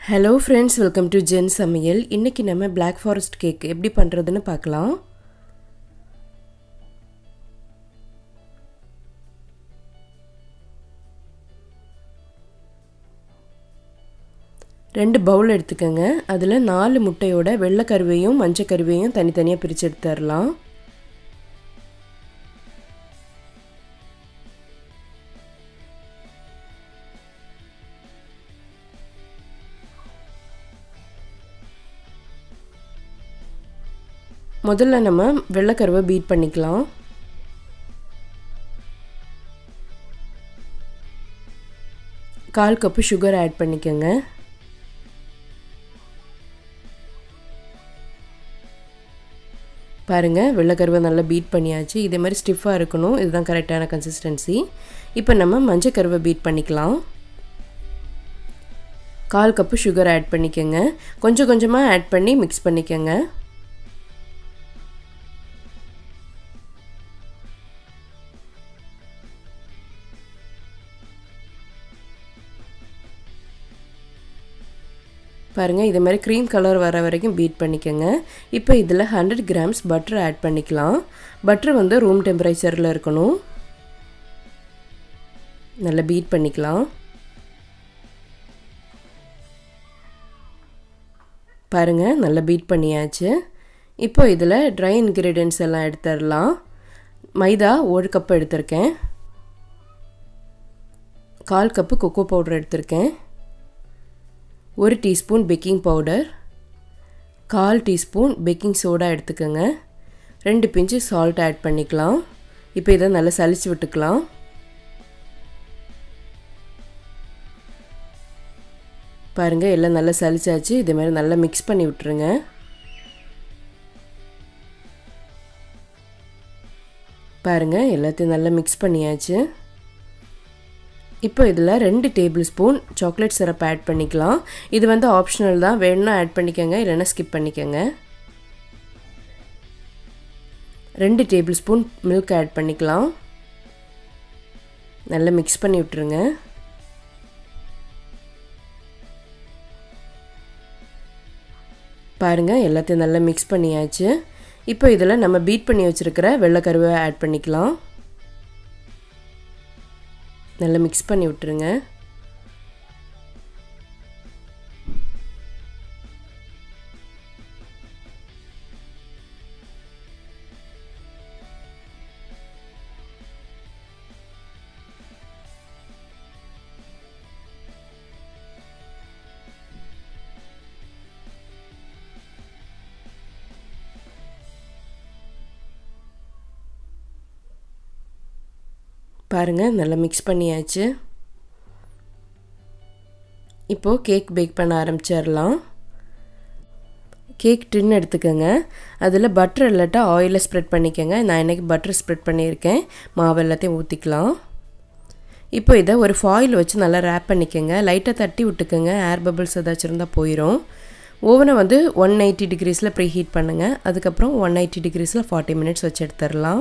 hello friends welcome to ஜென் சமையல் இன்றைக்கி நம்ம Black ஃபாரஸ்ட் கேக் எப்படி பண்ணுறதுன்னு பார்க்கலாம் ரெண்டு பவுல் எடுத்துக்கோங்க அதில் நாலு முட்டையோட வெள்ளைக்கருவையும் மஞ்சக்கருவையும் தனித்தனியாக பிரித்து எடுத்துடலாம் முதல்ல நம்ம வெள்ளைக்கருவை பீட் பண்ணிக்கலாம் கால் கப்பு சுகர் ஆட் பண்ணிக்கோங்க பாருங்கள் வெள்ளைக்கருவை நல்லா பீட் பண்ணியாச்சு இதே மாதிரி ஸ்டிஃபாக இருக்கணும் இதுதான் கரெக்டான கன்சிஸ்டன்சி இப்போ நம்ம மஞ்சள் கருவை பீட் பண்ணிக்கலாம் கால் கப்பு சுகர் ஆட் பண்ணிக்கோங்க கொஞ்சம் கொஞ்சமாக ஆட் பண்ணி மிக்ஸ் பண்ணிக்கோங்க பாருங்கள் இது மாதிரி க்ரீம் கலர் வர வரைக்கும் பீட் பண்ணிக்கோங்க இப்போ இதில் ஹண்ட்ரட் கிராம்ஸ் பட்டர் ஆட் பண்ணிக்கலாம் பட்டர் வந்து ரூம் டெம்பரேச்சரில் இருக்கணும் நல்லா பீட் பண்ணிக்கலாம் பாருங்கள் நல்லா பீட் பண்ணியாச்சு இப்போ இதில் ட்ரை இன்க்ரீடியன்ஸ் எல்லாம் எடுத்துடலாம் மைதா ஒரு கப் எடுத்திருக்கேன் கால் கப்பு கொக்கோ பவுடர் எடுத்திருக்கேன் ஒரு டீஸ்பூன் பேக்கிங் பவுடர் கால் டீஸ்பூன் பேக்கிங் சோடா எடுத்துக்கோங்க ரெண்டு பிஞ்சு சால்ட் ஆட் பண்ணிக்கலாம் இப்போ இதை நல்லா சளிச்சு விட்டுக்கலாம் பாருங்கள் எல்லாம் நல்லா சளிச்சாச்சு இதே மாதிரி நல்லா மிக்ஸ் பண்ணி விட்டுருங்க பாருங்கள் எல்லாத்தையும் நல்லா மிக்ஸ் பண்ணியாச்சு இப்போ இதில் ரெண்டு tablespoon chocolate syrup add பண்ணிக்கலாம் இது வந்து ஆப்ஷனல் தான் வேணும்னா ஆட் பண்ணிக்கோங்க இல்லைன்னா ஸ்கிப் பண்ணிக்கோங்க ரெண்டு டேபிள் ஸ்பூன் மில்க் ஆட் பண்ணிக்கலாம் நல்லா மிக்ஸ் பண்ணி விட்டுருங்க பாருங்கள் எல்லாத்தையும் நல்லா மிக்ஸ் பண்ணியாச்சு இப்போ இதில் நம்ம பீட் பண்ணி வச்சுருக்கிற வெள்ளைக்கருவை ஆட் பண்ணிக்கலாம் நல்லா மிக்ஸ் பண்ணி விட்டுருங்க பாருங்கள் நல்லா மிக்ஸ் பண்ணியாச்சு இப்போது கேக் பேக் பண்ண ஆரம்பிச்சிடலாம் கேக் டின் எடுத்துக்கோங்க அதில் பட்டர் இல்லாட்டா ஆயிலை ஸ்ப்ரெட் பண்ணிக்கோங்க நான் இன்றைக்கி பட்டர் ஸ்ப்ரெட் பண்ணியிருக்கேன் மாவு எல்லாத்தையும் ஊற்றிக்கலாம் இப்போ இதை ஒரு ஃபாயில் வச்சு நல்லா ரேப் பண்ணிக்கோங்க லைட்டாக தட்டி விட்டுக்கோங்க ஏர் பபிள்ஸ் ஏதாச்சும் இருந்தால் போயிடும் ஓவனை வந்து ஒன் எயிட்டி டிகிரிஸில் ப்ரீ ஹீட் பண்ணுங்கள் அதுக்கப்புறம் ஒன் எயிட்டி டிகிரிஸில் ஃபார்ட்டி மினிட்ஸ் வச்சு எடுத்துடலாம்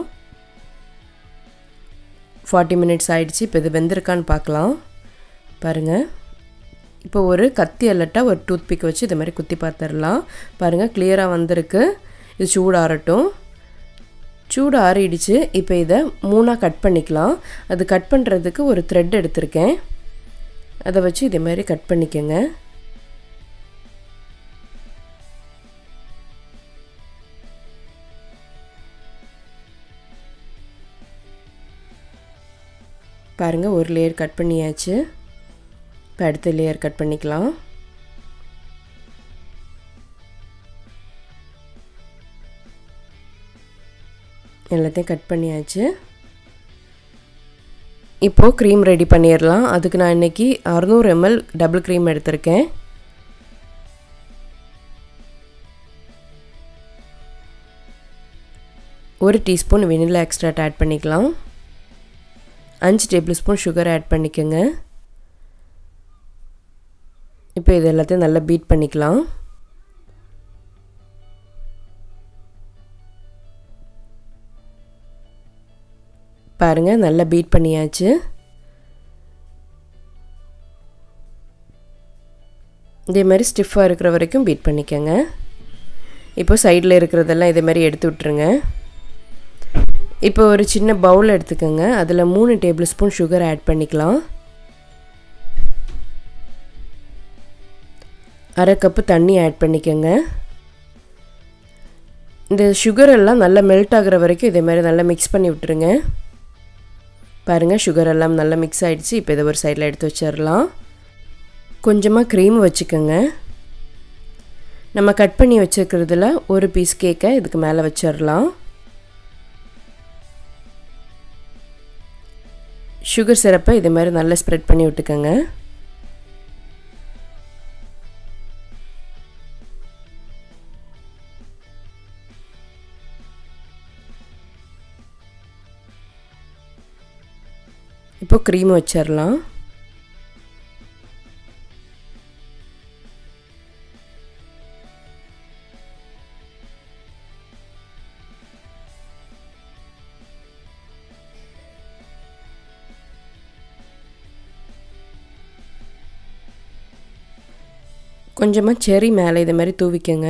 ஃபார்ட்டி மினிட்ஸ் ஆகிடுச்சு இப்போ இது வெந்திருக்கான்னு பார்க்கலாம் பாருங்கள் இப்போ ஒரு கத்தி அல்லட்டா ஒரு டூத் பிக் வச்சு இது மாதிரி குத்தி பார்த்துடலாம் பாருங்கள் கிளியராக வந்திருக்கு இது சூடாறட்டும் சூடு ஆறிடுச்சு இப்போ இதை மூணாக கட் பண்ணிக்கலாம் அது கட் பண்ணுறதுக்கு ஒரு த்ரெட் எடுத்திருக்கேன் அதை வச்சு இதே மாதிரி கட் பண்ணிக்கோங்க பாருங்கள் ஒரு லேயர் கட் பண்ணியாச்சு இப்போ அடுத்த லேயர் கட் பண்ணிக்கலாம் எல்லாத்தையும் கட் பண்ணியாச்சு இப்போது க்ரீம் ரெடி பண்ணிடலாம் அதுக்கு நான் இன்றைக்கி அறநூறு எம்எல் டபுள் க்ரீம் எடுத்திருக்கேன் ஒரு டீஸ்பூன் வெனிலா எக்ஸ்ட்ராட் ஆட் பண்ணிக்கலாம் அஞ்சு டேபிள் ஸ்பூன் சுகர் ஆட் பண்ணிக்கோங்க இப்போ இது எல்லாத்தையும் நல்லா பீட் பண்ணிக்கலாம் பாருங்கள் நல்லா பீட் பண்ணியாச்சு இதே மாதிரி ஸ்டிஃபாக இருக்கிற வரைக்கும் பீட் பண்ணிக்கோங்க இப்போ சைடில் இருக்கிறதெல்லாம் இதே மாதிரி எடுத்து விட்ருங்க இப்போ ஒரு சின்ன பவுல் எடுத்துக்கோங்க அதில் மூணு டேபிள் ஸ்பூன் சுகர் ஆட் பண்ணிக்கலாம் அரை கப்பு தண்ணி ஆட் பண்ணிக்கோங்க இந்த சுகர் எல்லாம் நல்லா மெல்ட் ஆகிற வரைக்கும் இதே மாதிரி நல்லா மிக்ஸ் பண்ணி விட்டுருங்க பாருங்கள் சுகர் எல்லாம் நல்லா மிக்ஸ் ஆகிடுச்சு இப்போ இதை ஒரு சைடில் எடுத்து வச்சிடலாம் கொஞ்சமாக க்ரீம் வச்சுக்கோங்க நம்ம கட் பண்ணி வச்சுருக்கிறதுல ஒரு பீஸ் கேக்கை இதுக்கு மேலே வச்சிடலாம் சுகர் சிரப்பை இதே மாதிரி நல்லா ஸ்ப்ரெட் பண்ணி விட்டுக்கோங்க இப்போ க்ரீம் வச்சிடலாம் கொஞ்சமாக செரி மேலே இது மாதிரி தூவிக்கங்க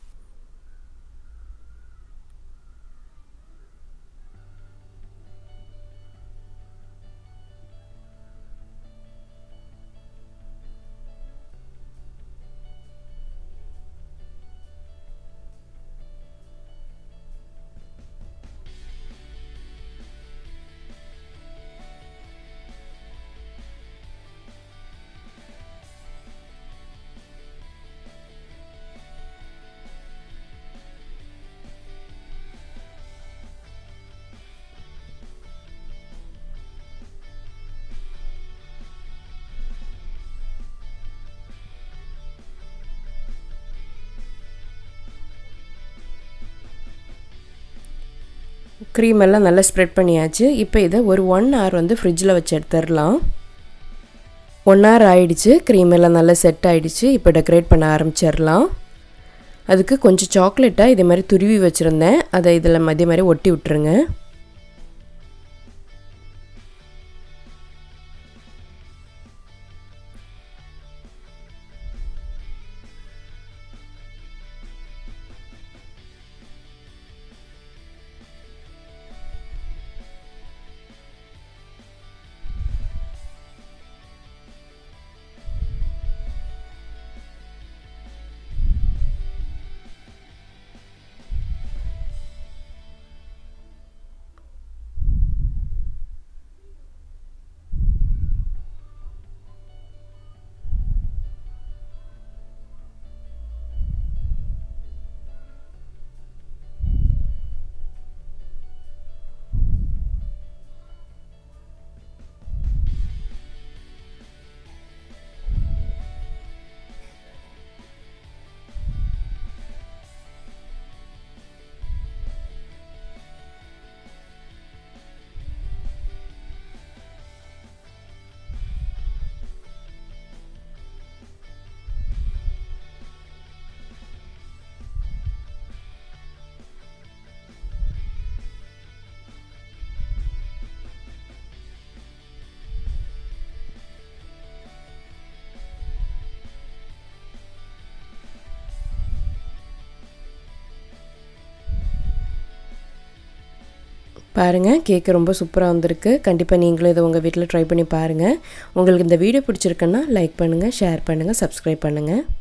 க்ரீம் எல்லாம் நல்லா ஸ்ப்ரெட் பண்ணியாச்சு இப்போ இதை ஒரு ஒன் ஹவர் வந்து ஃப்ரிட்ஜில் வச்சு எடுத்துடலாம் ஒன் ஹவர் ஆயிடுச்சு க்ரீம் எல்லாம் நல்லா செட் ஆகிடுச்சு இப்போ டெக்கரேட் பண்ண ஆரம்பிச்சிடலாம் அதுக்கு கொஞ்சம் சாக்லேட்டாக இதே மாதிரி துருவி வச்சுருந்தேன் அதை இதில் மதிய மாதிரி ஒட்டி விட்டுருங்க பாருங்கள் கேக்கு ரொம்ப சூப்பராக வந்திருக்கு கண்டிப்பாக நீங்களும் இதை உங்கள் வீட்டில் ட்ரை பண்ணி பாருங்கள் உங்களுக்கு இந்த வீடியோ பிடிச்சிருக்குன்னா லைக் பண்ணுங்கள் ஷேர் பண்ணுங்கள் சப்ஸ்கிரைப் பண்ணுங்கள்